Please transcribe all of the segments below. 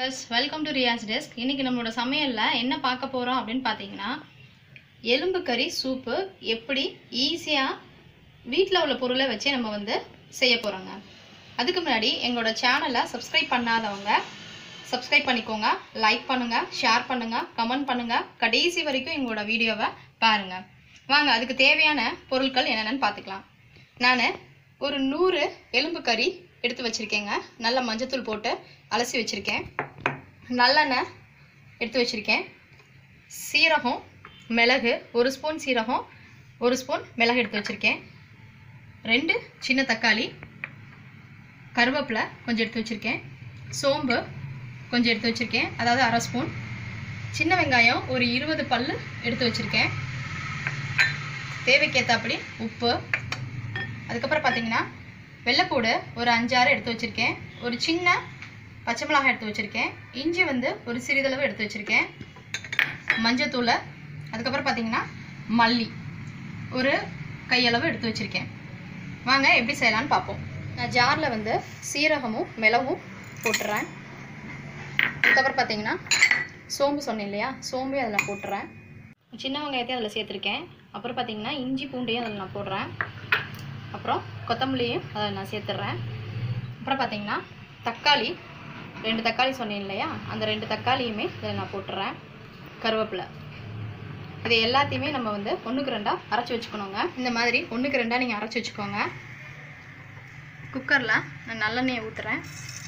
viewers welcome to Riyas desk இன்னைக்கு நம்மளோட சமையலில் என்ன பார்க்க போகிறோம் அப்படின்னு பார்த்தீங்கன்னா எலும்பு கறி சூப்பு எப்படி ஈஸியாக வீட்டில் உள்ள பொருளை வச்சே நம்ம வந்து செய்ய போகிறோங்க அதுக்கு முன்னாடி எங்களோட சேனலை சப்ஸ்கிரைப் பண்ணாதவங்க சப்ஸ்கிரைப் பண்ணிக்கோங்க லைக் பண்ணுங்கள் ஷேர் பண்ணுங்கள் கமெண்ட் பண்ணுங்கள் கடைசி வரைக்கும் எங்களோட வீடியோவை பாருங்கள் வாங்க அதுக்கு தேவையான பொருட்கள் என்னென்னு பார்த்துக்கலாம் நான் ஒரு நூறு எலும்பு கறி எடுத்து வச்சுருக்கேங்க நல்ல மஞ்சத்தூள் போட்டு அலசி வச்சுருக்கேன் நல்லெண்ணெய் எடுத்து வச்சுருக்கேன் சீரகம் மிளகு ஒரு ஸ்பூன் சீரகம் ஒரு ஸ்பூன் மிளகு எடுத்து வச்சுருக்கேன் ரெண்டு சின்ன தக்காளி கருவேப்பிலை கொஞ்சம் எடுத்து வச்சுருக்கேன் சோம்பு கொஞ்சம் எடுத்து வச்சுருக்கேன் அதாவது அரை ஸ்பூன் சின்ன வெங்காயம் ஒரு இருபது பல் எடுத்து வச்சுருக்கேன் தேவைக்கேற்றாப்படி உப்பு அதுக்கப்புறம் பார்த்தீங்கன்னா வெள்ளைப்பூடு ஒரு அஞ்சாறு எடுத்து வச்சுருக்கேன் ஒரு சின்ன பச்சை மிளகாய் எடுத்து வச்சுருக்கேன் இஞ்சி வந்து ஒரு சிறிதளவு எடுத்து வச்சுருக்கேன் மஞ்சத்தூள் அதுக்கப்புறம் பார்த்தீங்கன்னா மல்லி ஒரு கையளவு எடுத்து வச்சுருக்கேன் வாங்க எப்படி செய்யலான்னு பார்ப்போம் நான் ஜாரில் வந்து சீரகமும் மிளகும் போட்டுறேன் அதுக்கப்புறம் பார்த்தீங்கன்னா சோம்பு சொன்னேன் இல்லையா சோம்பையும் அதில் போட்டுறேன் சின்ன வெங்காயத்தையும் அதில் சேர்த்துருக்கேன் அப்புறம் பார்த்தீங்கன்னா இஞ்சி பூண்டையும் அதில் நான் போடுறேன் அப்புறம் கொத்தமல்லியும் அதில் நான் சேர்த்துட்றேன் அப்புறம் பார்த்தீங்கன்னா தக்காளி ரெண்டு தக்காளி சொன்னேன் இல்லையா அந்த ரெண்டு தக்காளியுமே இதில் நான் போட்டுறேன் கருவேப்பிலை இது எல்லாத்தையுமே நம்ம வந்து ஒன்றுக்கு ரெண்டாக அரைச்சி வச்சுக்கணுங்க இந்த மாதிரி ஒன்றுக்கு ரெண்டாக நீங்கள் அரைச்சி வச்சுக்கோங்க குக்கரில் நான் நல்லெண்ணெயை ஊற்றுறேன்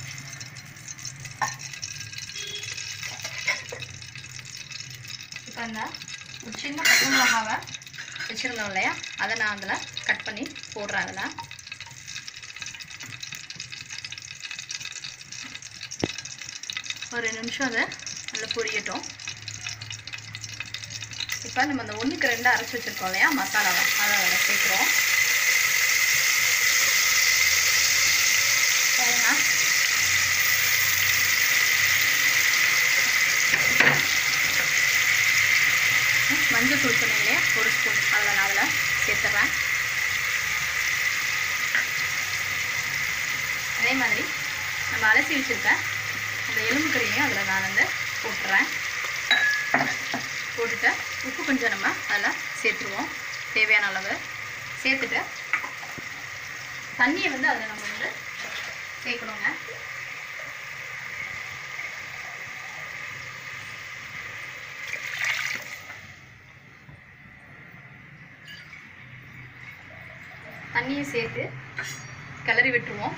இப்போ இந்த ஒரு சின்ன பச்சை மிளகாவை வச்சுருந்தோம் இல்லையா அதை நான் அதில் கட் பண்ணி போடுறேன் அதில் ஒரு ரெண்டு நிமிஷம் அதை நல்லா பொரியட்டும் இப்போ நம்ம அந்த ஒன்றுக்கு ரெண்டு அரைச்சி வச்சுருக்கோம் இல்லையா மசாலாவை அதை அதில் சேர்க்குறோம் பாருங்க மஞ்சள் தூள் சொன்னேன் இல்லையா ஒரு ஸ்பூன் அதில் நான் அதில் சேர்த்துறேன் அதே மாதிரி நம்ம அலசி வச்சுருக்க அந்த எலும்பு கறியையும் அதில் நான் வந்து போட்டுறேன் போட்டுட்டு உப்பு கொஞ்சம் நம்ம அதில் சேர்த்துருவோம் தேவையான அளவு சேர்த்துட்டு தண்ணியை வந்து அதில் நம்ம வந்து சேர்க்கணுங்க தண்ணியை சேர்த்து கிளறி விட்டுருவோம்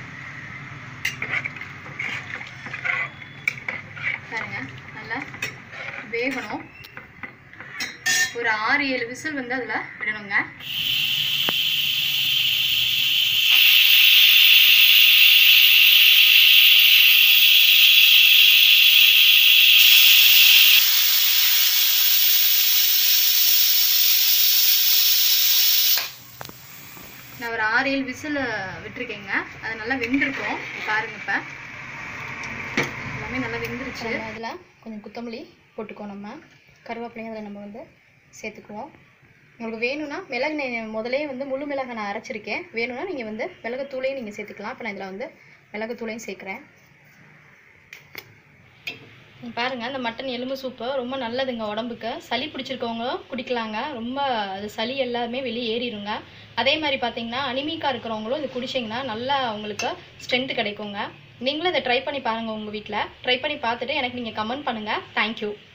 பாருங்க நல்லா வேகணும் ஒரு ஆறு ஏழு விசில் வந்து அதில் விடணுங்க நான் ஒரு ஆறு ஏழு விசில் விட்டுருக்கேங்க அது நல்லா வெந்திருக்கும் பாருங்க இப்போ எல்லாமே நல்லா வெந்துருச்சு அதில் கொஞ்சம் கொத்தமல்லி போட்டுக்குவோம் நம்ம கருவேப்பிலையும் அதில் நம்ம வந்து சேர்த்துக்குவோம் உங்களுக்கு வேணும்னா மிளகு நெய் முதலே வந்து முழு மிளகை நான் அரைச்சிருக்கேன் வேணும்னா நீங்கள் வந்து மிளகுத்தூளையும் நீங்கள் சேர்த்துக்கலாம் இப்போ நான் இதில் வந்து மிளகுத்தூளையும் சேர்க்குறேன் இங்க பாருங்க இந்த மட்டன் எலும்பு சூப்பு ரொம்ப நல்லதுங்க உடம்புக்கு சளி பிடிச்சிருக்கவங்க குடிக்கலாங்க ரொம்ப அது சளி எல்லாமே வெளியே ஏறிடுங்க அதே மாதிரி பார்த்தீங்கன்னா அனிமிக்கா இருக்கிறவங்களும் இது குடிச்சிங்கன்னா நல்லா உங்களுக்கு ஸ்ட்ரென்த் கிடைக்குங்க நீங்களும் இதை ட்ரை பண்ணி பாருங்கள் உங்கள் வீட்டில் ட்ரை பண்ணி பார்த்துட்டு எனக்கு நீங்கள் கமெண்ட் பண்ணுங்கள் தேங்க்யூ